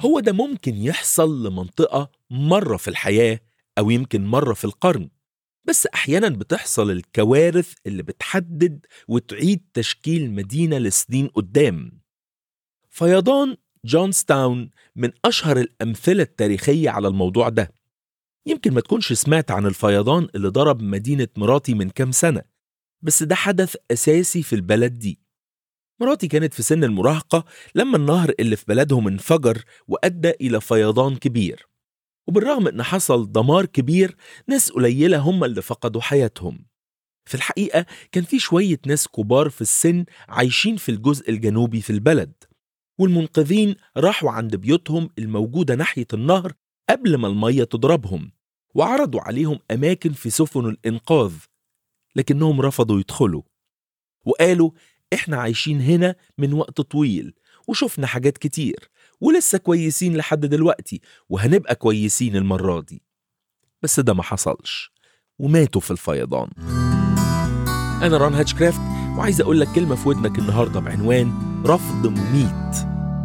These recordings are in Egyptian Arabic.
هو ده ممكن يحصل لمنطقة مرة في الحياة أو يمكن مرة في القرن بس أحيانا بتحصل الكوارث اللي بتحدد وتعيد تشكيل مدينة لسنين قدام فيضان جونستاون من أشهر الأمثلة التاريخية على الموضوع ده يمكن ما تكونش سمعت عن الفيضان اللي ضرب مدينة مراتي من كام سنة بس ده حدث أساسي في البلد دي مراتي كانت في سن المراهقة لما النهر اللي في بلدهم انفجر وأدى إلى فيضان كبير وبالرغم إن حصل دمار كبير ناس قليلة هم اللي فقدوا حياتهم في الحقيقة كان في شوية ناس كبار في السن عايشين في الجزء الجنوبي في البلد والمنقذين راحوا عند بيوتهم الموجودة ناحية النهر قبل ما المية تضربهم وعرضوا عليهم أماكن في سفن الإنقاذ لكنهم رفضوا يدخلوا وقالوا إحنا عايشين هنا من وقت طويل وشفنا حاجات كتير ولسه كويسين لحد دلوقتي وهنبقى كويسين المرة دي بس ده ما حصلش وماتوا في الفيضان أنا ران هاتشكرافت وعايز أقول لك كلمة في ودنك النهاردة بعنوان رفض مميت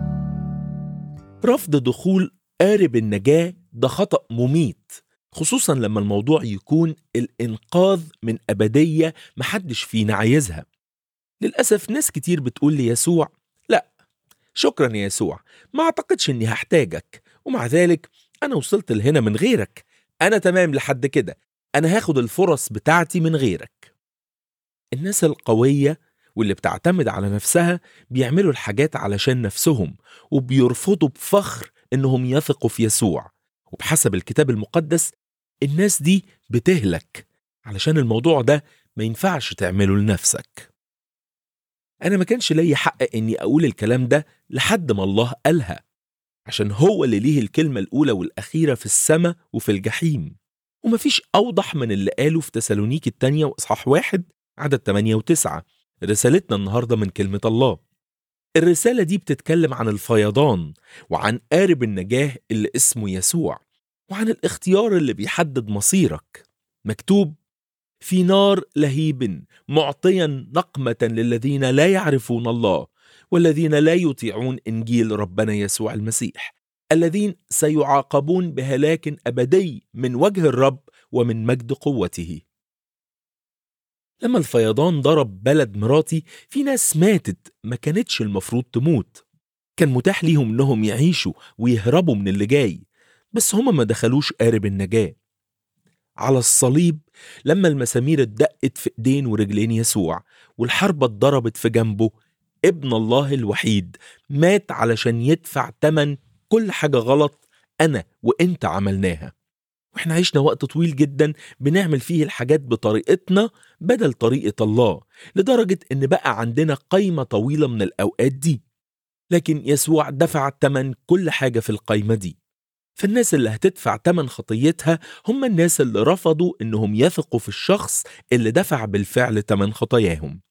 رفض دخول قارب النجاة ده خطأ مميت خصوصا لما الموضوع يكون الإنقاذ من أبدية محدش فينا عايزها للأسف ناس كتير بتقول لي يسوع لا شكرا يا يسوع ما أعتقدش أني هحتاجك ومع ذلك أنا وصلت لهنا من غيرك أنا تمام لحد كده أنا هاخد الفرص بتاعتي من غيرك الناس القوية واللي بتعتمد على نفسها بيعملوا الحاجات علشان نفسهم وبيرفضوا بفخر إنهم يثقوا في يسوع وبحسب الكتاب المقدس الناس دي بتهلك علشان الموضوع ده ما ينفعش تعمله لنفسك أنا ما كانش ليا حق إني أقول الكلام ده لحد ما الله قالها عشان هو اللي ليه الكلمة الأولى والأخيرة في السماء وفي الجحيم ومفيش أوضح من اللي قاله في تسالونيك التانية وإصحاح واحد عدد 8 و9 رسالتنا النهاردة من كلمة الله الرسالة دي بتتكلم عن الفيضان وعن قارب النجاة اللي اسمه يسوع وعن الاختيار اللي بيحدد مصيرك مكتوب في نار لهيب معطيا نقمة للذين لا يعرفون الله والذين لا يطيعون إنجيل ربنا يسوع المسيح الذين سيعاقبون بهلاك أبدي من وجه الرب ومن مجد قوته لما الفيضان ضرب بلد مراتي في ناس ماتت ما كانتش المفروض تموت كان متاح ليهم انهم يعيشوا ويهربوا من اللي جاي بس هما ما دخلوش قارب النجاة على الصليب لما المسامير اتدقت في ايدين ورجلين يسوع والحربة اتضربت في جنبه ابن الله الوحيد مات علشان يدفع تمن كل حاجة غلط أنا وإنت عملناها واحنا عشنا وقت طويل جدا بنعمل فيه الحاجات بطريقتنا بدل طريقة الله لدرجة ان بقى عندنا قايمة طويلة من الأوقات دي لكن يسوع دفع تمن كل حاجة في القايمة دي فالناس اللي هتدفع تمن خطيتها هم الناس اللي رفضوا انهم يثقوا في الشخص اللي دفع بالفعل تمن خطاياهم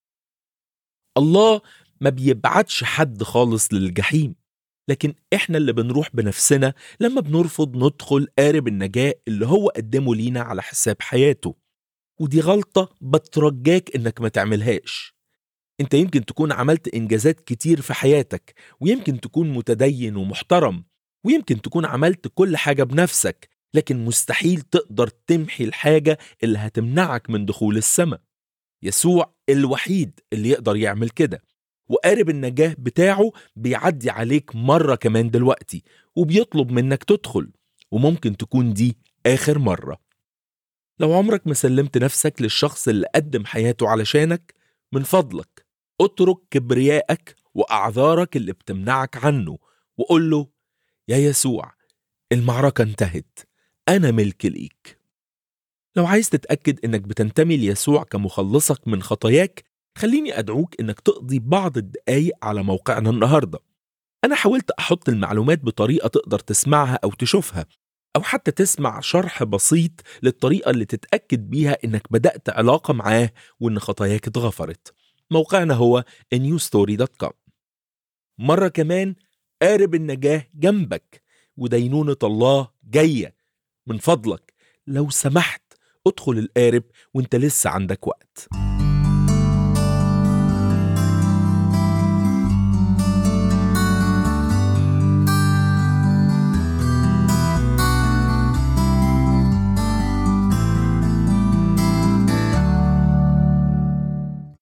الله ما بيبعتش حد خالص للجحيم لكن احنا اللي بنروح بنفسنا لما بنرفض ندخل قارب النجاة اللي هو قدمه لينا على حساب حياته ودي غلطة بترجاك انك ما تعملهاش انت يمكن تكون عملت انجازات كتير في حياتك ويمكن تكون متدين ومحترم ويمكن تكون عملت كل حاجة بنفسك لكن مستحيل تقدر تمحي الحاجة اللي هتمنعك من دخول السماء يسوع الوحيد اللي يقدر يعمل كده وقارب النجاة بتاعه بيعدي عليك مرة كمان دلوقتي وبيطلب منك تدخل وممكن تكون دي آخر مرة لو عمرك ما سلمت نفسك للشخص اللي قدم حياته علشانك من فضلك اترك كبريائك وأعذارك اللي بتمنعك عنه وقول له يا يسوع المعركة انتهت أنا ملك ليك لو عايز تتأكد إنك بتنتمي ليسوع كمخلصك من خطاياك خليني أدعوك إنك تقضي بعض الدقايق على موقعنا النهاردة أنا حاولت أحط المعلومات بطريقة تقدر تسمعها أو تشوفها أو حتى تسمع شرح بسيط للطريقة اللي تتأكد بيها إنك بدأت علاقة معاه وإن خطاياك اتغفرت موقعنا هو newstory.com مرة كمان قارب النجاة جنبك ودينونة الله جاية من فضلك لو سمحت ادخل القارب وانت لسه عندك وقت